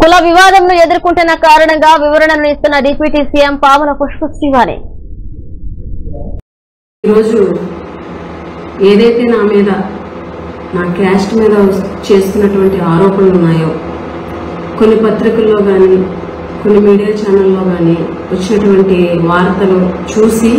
కుల వివాదంను ఎదుర్కొంటున్న కారణంగా వివరణను ఇస్తున్న డిప్యూటీ సీఎం పాముల పుష్ప శ్రీవాణి ఈరోజు ఏదైతే నా మీద నా క్యాస్ట్ మీద చేస్తున్నటువంటి ఆరోపణలు ఉన్నాయో కొన్ని పత్రికల్లో కానీ కొన్ని మీడియా ఛానల్లో కానీ వచ్చినటువంటి వార్తలు చూసి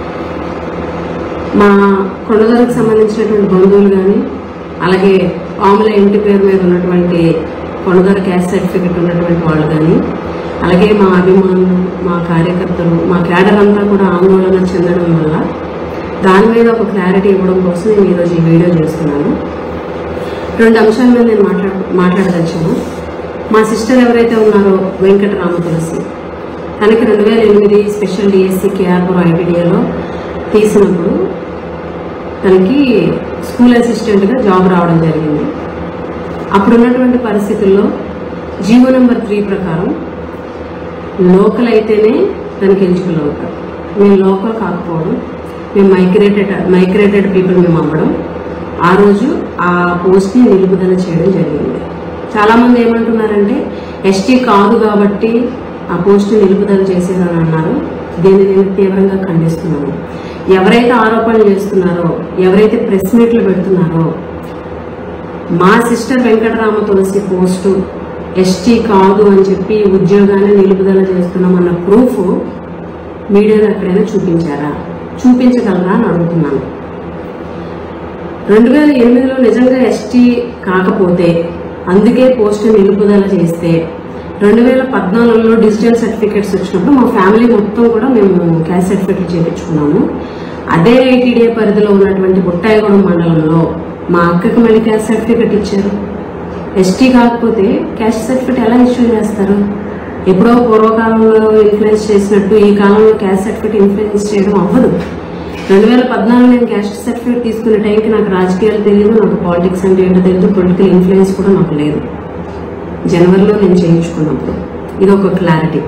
మా కొండదరకు సంబంధించినటువంటి బంధువులు కానీ అలాగే పాముల ఇంటి పేరు మీద ఉన్నటువంటి కొండదర క్యాస్ట్ సర్టిఫికెట్ ఉన్నటువంటి వాళ్ళు కానీ అలాగే మా అభిమానులు మా కార్యకర్తలు మా క్యాడర్ అంతా కూడా ఆందోళన చెందడం వల్ల దాని మీద ఒక క్లారిటీ ఇవ్వడం కోసం నేను ఈరోజు ఈ వీడియో చేస్తున్నాను రెండు అంశాల మీద నేను మాట్లాడ మాట్లాడదచ్చాను మా సిస్టర్ ఎవరైతే ఉన్నారో వెంకటరామ తులసి తనకి రెండు వేల ఎనిమిది స్పెషల్ డిఎస్సి కేఆర్పురం ఐటీడీఏలో తీసినప్పుడు తనకి స్కూల్ అసిస్టెంట్గా జాబ్ రావడం జరిగింది అప్పుడున్నటువంటి పరిస్థితుల్లో జీవో నెంబర్ త్రీ ప్రకారం లోకల్ అయితేనే దానికి ఎంచుకలు అవుతారు మేము లోకల్ కాకపోవడం మేము మైగ్రేటెడ్ మైగ్రేటెడ్ పీపుల్ మేము అవ్వడం ఆ రోజు ఆ పోస్ట్ని నిలుపుదల చేయడం జరిగింది చాలామంది ఏమంటున్నారంటే ఎస్టీ కాదు కాబట్టి ఆ పోస్ట్ని నిలుపుదల చేసేదని అన్నారు దీన్ని నేను తీవ్రంగా ఖండిస్తున్నాను ఎవరైతే ఆరోపణలు చేస్తున్నారో ఎవరైతే ప్రెస్ మీట్లు పెడుతున్నారో మా sister Venkatarama Tulasi post ST కాదు అని చెప్పి ఉద్యోగాన్ని నిలుపుదల చేస్తున్నామన్న ప్రూఫ్ మీడియాలో ఎక్కడైనా చూపించారా చూపించగలరా అని అడుగుతున్నాను రెండు వేల ఎనిమిదిలో నిజంగా ఎస్టీ కాకపోతే అందుకే పోస్ట్ నిలుపుదల చేస్తే రెండు వేల పద్నాలుగులో డిజిటల్ సర్టిఫికేట్స్ వచ్చినప్పుడు మా ఫ్యామిలీ మొత్తం కూడా మేము క్యాస్ట్ సర్టిఫికేట్ చేయించుకున్నాము అదే ఐటీడీఏ పరిధిలో ఉన్నటువంటి బుట్టాయిగూడెం మండలంలో మా అక్కకి మళ్ళీ క్యాస్ట్ సర్టిఫికేట్ ఇచ్చారు ఎస్టీ కాకపోతే క్యాస్ట్ సర్టిఫికేట్ ఎలా ఇష్యూ చేస్తారు ఎప్పుడో పూర్వకాలంలో ఇన్ఫ్లుయెన్స్ చేసినట్టు ఈ కాలంలో క్యాస్ట్ సర్టిఫికేట్ ఇన్ఫ్లుయెన్స్ చేయడం అవ్వదు రెండు వేల పద్నాలుగు నేను క్యాస్ట్ సర్టిఫికేట్ తీసుకునే టైంకి నాకు రాజకీయాలు తెలియదు నాకు పాలిటిక్స్ అంటే ఏంటో తెలియదు పొలిటికల్ ఇన్ఫ్లుయెన్స్ కూడా నాకు లేదు జనవరిలో నేను చేయించుకున్నప్పుడు ఇది ఒక క్లారిటీ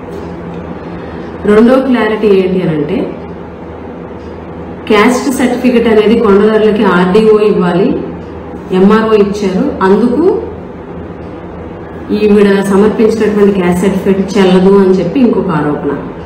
రెండో క్లారిటీ ఏంటి అని అంటే క్యాస్ట్ సర్టిఫికెట్ అనేది కొండదారులకి ఆర్డీఓ ఇవ్వాలి ఎంఆర్ఓ ఇచ్చారు అందుకు ఈవిడ సమర్పించినటువంటి క్యాస్ట్ సర్టిఫికేట్ చెల్లదు అని చెప్పి ఇంకొక ఆరోపణ